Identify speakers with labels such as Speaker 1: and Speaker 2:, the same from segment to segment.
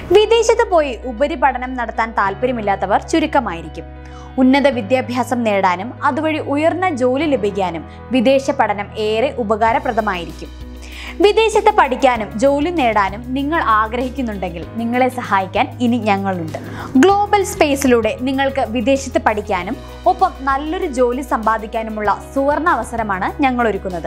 Speaker 1: വിദേശത്ത് പോയി ഉപരിപഠനം നടത്താൻ താല്പര്യമില്ലാത്തവർ ചുരുക്കമായിരിക്കും ഉന്നത വിദ്യാഭ്യാസം നേടാനും അതുവഴി ഉയർന്ന ജോലി ലഭിക്കാനും വിദേശ പഠനം ഏറെ ഉപകാരപ്രദമായിരിക്കും വിദേശത്ത് പഠിക്കാനും ജോലി നേടാനും നിങ്ങൾ ആഗ്രഹിക്കുന്നുണ്ടെങ്കിൽ നിങ്ങളെ സഹായിക്കാൻ ഇനി ഞങ്ങളുണ്ട് ഗ്ലോബൽ സ്പേസിലൂടെ നിങ്ങൾക്ക് വിദേശത്ത് പഠിക്കാനും ഒപ്പം നല്ലൊരു ജോലി സമ്പാദിക്കാനുമുള്ള സുവർണ അവസരമാണ് ഞങ്ങൾ ഒരുക്കുന്നത്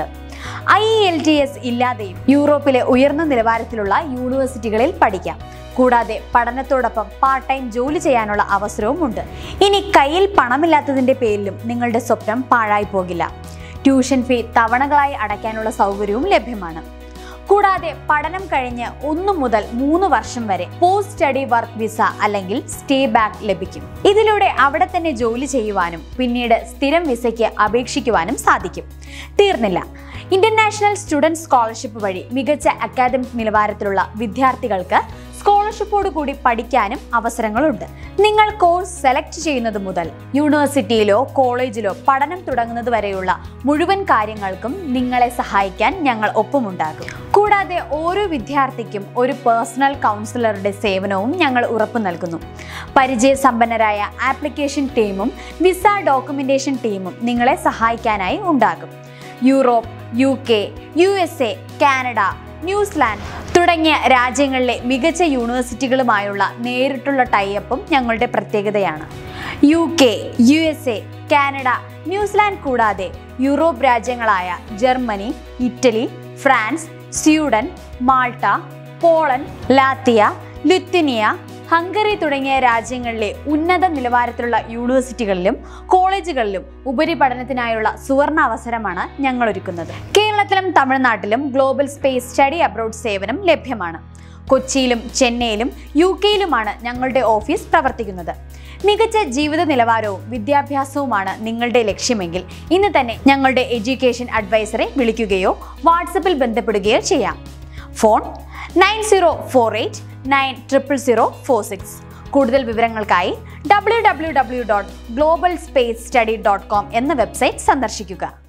Speaker 1: ഐ എൽ ടി എസ് ഇല്ലാതെയും യൂറോപ്പിലെ ഉയർന്ന നിലവാരത്തിലുള്ള യൂണിവേഴ്സിറ്റികളിൽ പഠിക്കാം കൂടാതെ പഠനത്തോടൊപ്പം പാർട്ട് ടൈം ജോലി ചെയ്യാനുള്ള അവസരവും ഉണ്ട് ഇനി കയ്യിൽ പണമില്ലാത്തതിന്റെ പേരിലും നിങ്ങളുടെ സ്വപ്നം പാഴായി പോകില്ല ട്യൂഷൻ ഫീ തവണകളായി അടയ്ക്കാനുള്ള സൗകര്യവും ലഭ്യമാണ് കൂടാതെ പഠനം കഴിഞ്ഞ് ഒന്നു മുതൽ മൂന്ന് വർഷം വരെ പോസ്റ്റ് സ്റ്റഡി വർക്ക് വിസ അല്ലെങ്കിൽ സ്റ്റേ ബാക്ക് ലഭിക്കും ഇതിലൂടെ അവിടെ തന്നെ ജോലി ചെയ്യുവാനും പിന്നീട് സ്ഥിരം വിസയ്ക്ക് അപേക്ഷിക്കുവാനും സാധിക്കും തീർന്നില്ല ഇന്റർനാഷണൽ സ്റ്റുഡൻറ് സ്കോളർഷിപ്പ് വഴി മികച്ച അക്കാദമിക് നിലവാരത്തിലുള്ള വിദ്യാർത്ഥികൾക്ക് സ്കോളർഷിപ്പോട് കൂടി പഠിക്കാനും അവസരങ്ങളുണ്ട് നിങ്ങൾ കോഴ്സ് സെലക്ട് ചെയ്യുന്നത് മുതൽ യൂണിവേഴ്സിറ്റിയിലോ കോളേജിലോ പഠനം തുടങ്ങുന്നത് വരെയുള്ള മുഴുവൻ കാര്യങ്ങൾക്കും നിങ്ങളെ സഹായിക്കാൻ ഞങ്ങൾ ഒപ്പമുണ്ടാകും കൂടാതെ ഓരോ വിദ്യാർത്ഥിക്കും ഒരു പേഴ്സണൽ കൗൺസിലറുടെ സേവനവും ഞങ്ങൾ ഉറപ്പു നൽകുന്നു പരിചയസമ്പന്നരായ ആപ്ലിക്കേഷൻ ടീമും വിസ ഡോക്യുമെന്റേഷൻ ടീമും നിങ്ങളെ സഹായിക്കാനായി ഉണ്ടാകും Europe U K U S A Canada New Zealand തുടങ്ങിയ രാജ്യങ്ങളിലെ മികച്ച യൂണിവേഴ്സിറ്റികളുമായുള്ള നേരിട്ടുള്ള ടൈഅപ്പും ഞങ്ങളുടെ പ്രത്യേകതയാണ് U K U S A Canada New Zealand കൂടാതെ യൂറോപ്പ് രാജ്യങ്ങളായ Germany Italy France Sweden Malta Poland Latvia Lithuania Hungary തുടങ്ങിയ രാജ്യങ്ങളിലെ ഉന്നത നിലവാരത്തിലുള്ള യൂണിവേഴ്സിറ്റികളിലും കോളേജുകളിലും ഉപരിപഠനത്തിനായുള്ള സുവർണ അവസരമാണ് ഞങ്ങൾ ഒരുക്കുന്നത് കേരളത്തിലും തമിഴ്നാട്ടിലും ഗ്ലോബൽ സ്പേസ് സ്റ്റഡി അബ്രോഡ് സേവനം ലഭ്യമാണ് കൊച്ചിയിലും ചെന്നൈയിലും യു കെയിലുമാണ് ഞങ്ങളുടെ ഓഫീസ് പ്രവർത്തിക്കുന്നത് മികച്ച ജീവിത നിലവാരവും വിദ്യാഭ്യാസവുമാണ് നിങ്ങളുടെ ലക്ഷ്യമെങ്കിൽ ഇന്ന് തന്നെ ഞങ്ങളുടെ എഡ്യൂക്കേഷൻ അഡ്വൈസറെ വിളിക്കുകയോ വാട്സപ്പിൽ ബന്ധപ്പെടുകയോ ചെയ്യാം phone nine zero four eight nine triple zero four six കൂടുതൽ വിവരങ്ങൾക്കായി W W W dot global space study dot com എന്ന വെബ്സൈറ്റ് സന്ദർശിക്കുക